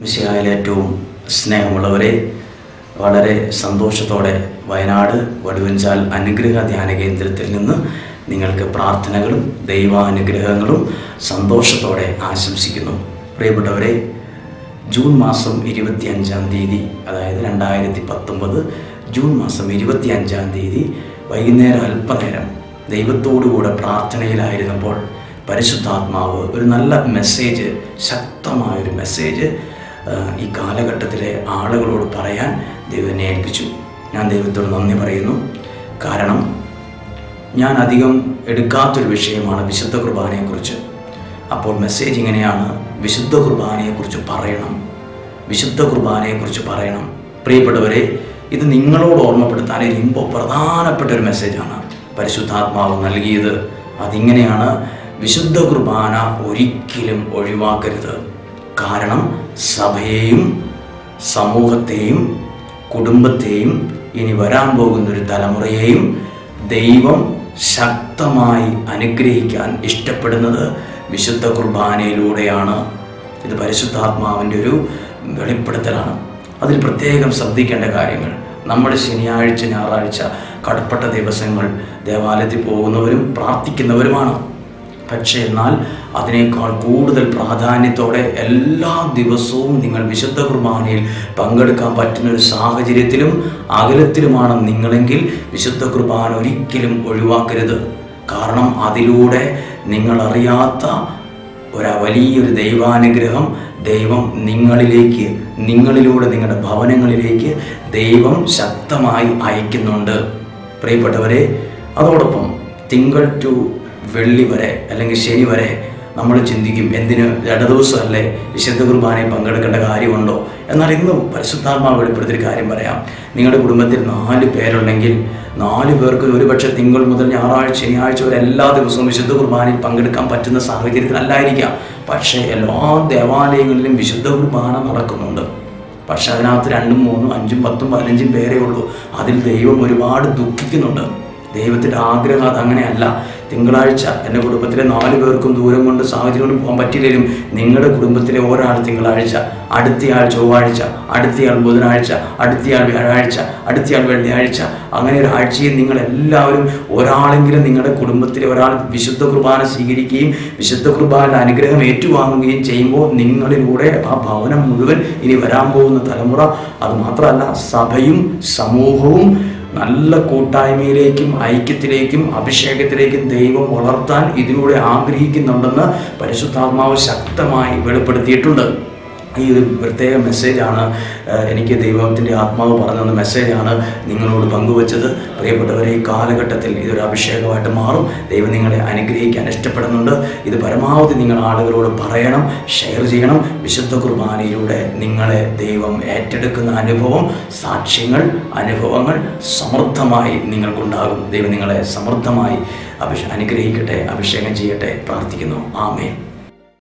മിശിഹായിൽ ഏറ്റവും സ്നേഹമുള്ളവരെ വളരെ സന്തോഷത്തോടെ വയനാട് വടുവഞ്ചാൽ അനുഗ്രഹ ധ്യാന കേന്ദ്രത്തിൽ നിന്ന് നിങ്ങൾക്ക് പ്രാർത്ഥനകളും ദൈവാനുഗ്രഹങ്ങളും സന്തോഷത്തോടെ ആശംസിക്കുന്നു പ്രിയപ്പെട്ടവരെ ജൂൺ മാസം ഇരുപത്തി അഞ്ചാം തീയതി അതായത് രണ്ടായിരത്തി പത്തൊമ്പത് ജൂൺ മാസം ഇരുപത്തി അഞ്ചാം തീയതി വൈകുന്നേരം അല്പനേരം ദൈവത്തോടുകൂടെ പ്രാർത്ഥനയിലായിരുന്നപ്പോൾ പരിശുദ്ധാത്മാവ് ഒരു നല്ല മെസ്സേജ് ശക്തമായൊരു മെസ്സേജ് ആ, ഈ കാലഘട്ടത്തിലെ ആളുകളോട് പറയാൻ ദൈവം എന്നെ ഏൽപ്പിച്ചു ഞാൻ ദൈവത്തോട് നന്ദി പറയുന്നു കാരണം ഞാൻ അധികം എടുക്കാത്തൊരു വിഷയമാണ് വിശുദ്ധ കുർബാനയെക്കുറിച്ച് അപ്പോൾ മെസ്സേജ് ഇങ്ങനെയാണ് വിശുദ്ധ കുർബാനയെക്കുറിച്ച് പറയണം വിശുദ്ധ കുർബാനയെക്കുറിച്ച് പറയണം പ്രിയപ്പെട്ടവരെ ഇത് നിങ്ങളോട് ഓർമ്മപ്പെടുത്താൻ ഇരുമ്പോൾ പ്രധാനപ്പെട്ട ഒരു മെസ്സേജാണ് പരിശുദ്ധാത്മാവ് നൽകിയത് അതിങ്ങനെയാണ് വിശുദ്ധ കുർബാന ഒരിക്കലും ഒഴിവാക്കരുത് കാരണം സഭയെയും സമൂഹത്തെയും കുടുംബത്തെയും ഇനി വരാൻ പോകുന്ന ഒരു തലമുറയെയും ദൈവം ശക്തമായി അനുഗ്രഹിക്കാൻ ഇഷ്ടപ്പെടുന്നത് വിശുദ്ധ കുർബാനയിലൂടെയാണ് ഇത് പരിശുദ്ധാത്മാവിൻ്റെ ഒരു വെളിപ്പെടുത്തലാണ് അതിൽ പ്രത്യേകം ശ്രദ്ധിക്കേണ്ട കാര്യങ്ങൾ നമ്മൾ ശനിയാഴ്ച ഞായറാഴ്ച കടപ്പെട്ട ദിവസങ്ങൾ ദേവാലയത്തിൽ പോകുന്നവരും പ്രാർത്ഥിക്കുന്നവരുമാണ് പക്ഷേ എന്നാൽ അതിനേക്കാൾ കൂടുതൽ പ്രാധാന്യത്തോടെ എല്ലാ ദിവസവും നിങ്ങൾ വിശുദ്ധ കുർബാനയിൽ പങ്കെടുക്കാൻ പറ്റുന്ന ഒരു സാഹചര്യത്തിലും അകലത്തിലുമാണ് നിങ്ങളെങ്കിൽ വിശുദ്ധ കുർബാന ഒരിക്കലും ഒഴിവാക്കരുത് കാരണം അതിലൂടെ നിങ്ങൾ അറിയാത്ത ഒരു വലിയൊരു ദൈവാനുഗ്രഹം ദൈവം നിങ്ങളിലേക്ക് നിങ്ങളിലൂടെ നിങ്ങളുടെ ഭവനങ്ങളിലേക്ക് ദൈവം ശക്തമായി അയക്കുന്നുണ്ട് പ്രിയപ്പെട്ടവരെ അതോടൊപ്പം തിങ്കൾ ടു വെള്ളി വരെ അല്ലെങ്കിൽ ശനി വരെ നമ്മൾ ചിന്തിക്കും എന്തിന് ഇടദിവസമല്ലേ വിശുദ്ധ കുർബാനയിൽ പങ്കെടുക്കേണ്ട കാര്യമുണ്ടോ എന്നാൽ ഇന്ന് പരിശുദ്ധാത്മാവ് വെളിപ്പെടുത്തിയൊരു കാര്യം പറയാം നിങ്ങളുടെ കുടുംബത്തിൽ നാല് പേരുണ്ടെങ്കിൽ നാല് പേർക്ക് ഒരുപക്ഷെ തിങ്കൾ മുതൽ ഞായറാഴ്ച ശനിയാഴ്ച വരെ എല്ലാ ദിവസവും വിശുദ്ധ കുർബാനയിൽ പങ്കെടുക്കാൻ പറ്റുന്ന സാഹചര്യത്തിലല്ലായിരിക്കാം പക്ഷേ എല്ലാ ദേവാലയങ്ങളിലും വിശുദ്ധ കുർബാന നടക്കുന്നുണ്ട് പക്ഷെ അതിനകത്ത് രണ്ടും മൂന്നും അഞ്ചും പത്തും പതിനഞ്ചും പേരേ ഉള്ളൂ അതിൽ ദൈവം ഒരുപാട് ദുഃഖിക്കുന്നുണ്ട് ദൈവത്തിൻ്റെ ആഗ്രഹം അതങ്ങനെയല്ല തിങ്കളാഴ്ച എൻ്റെ കുടുംബത്തിലെ നാല് പേർക്കും ദൂരം കൊണ്ട് സാഹചര്യം കൊണ്ട് പോകാൻ പറ്റില്ലെങ്കിലും നിങ്ങളുടെ കുടുംബത്തിലെ ഒരാൾ തിങ്കളാഴ്ച അടുത്തയാൾ ചൊവ്വാഴ്ച അടുത്തയാൾ ബുധനാഴ്ച അടുത്തയാൾ വ്യാഴാഴ്ച അടുത്തയാൾ വെള്ളിയാഴ്ച അങ്ങനെ ഒരു ആഴ്ചയിൽ നിങ്ങൾ എല്ലാവരും ഒരാളെങ്കിലും നിങ്ങളുടെ കുടുംബത്തിലെ ഒരാൾ വിശുദ്ധ കുർബാന സ്വീകരിക്കുകയും വിശുദ്ധ കുർബാനയുടെ അനുഗ്രഹം ഏറ്റുവാങ്ങുകയും ചെയ്യുമ്പോൾ നിങ്ങളിലൂടെ ആ ഭവനം മുഴുവൻ ഇനി വരാൻ പോകുന്ന തലമുറ അത് മാത്രമല്ല സഭയും സമൂഹവും നല്ല കൂട്ടായ്മയിലേക്കും ഐക്യത്തിലേക്കും അഭിഷേകത്തിലേക്കും ദൈവം വളർത്താൻ ഇതിലൂടെ ആഗ്രഹിക്കുന്നുണ്ടെന്ന് പരിശുദ്ധാത്മാവ് ശക്തമായി വെളിപ്പെടുത്തിയിട്ടുണ്ട് ഈ ഒരു പ്രത്യേക മെസ്സേജാണ് ഏഹ്, എനിക്ക് ദൈവത്തിൻ്റെ ആത്മാവ് പറഞ്ഞു തന്ന മെസ്സേജാണ് നിങ്ങളോട് പങ്കുവച്ചത് പ്രിയപ്പെട്ടവരെ ഈ കാലഘട്ടത്തിൽ ഇതൊരു അഭിഷേകമായിട്ട് മാറും ദൈവം നിങ്ങളെ അനുഗ്രഹിക്കാൻ ഇഷ്ടപ്പെടുന്നുണ്ട് ഇത് പരമാവധി നിങ്ങൾ ആളുകളോട് പറയണം ഷെയർ ചെയ്യണം വിശുദ്ധ കുർബാനയിലൂടെ നിങ്ങളെ ദൈവം ഏറ്റെടുക്കുന്ന അനുഭവം സാക്ഷ്യങ്ങൾ അനുഭവങ്ങൾ സമൃദ്ധമായി നിങ്ങൾക്കുണ്ടാകും ദൈവം നിങ്ങളെ സമൃദ്ധമായി അഭിഷ അനുഗ്രഹിക്കട്ടെ അഭിഷേകം ചെയ്യട്ടെ പ്രാർത്ഥിക്കുന്നു ആമേൻ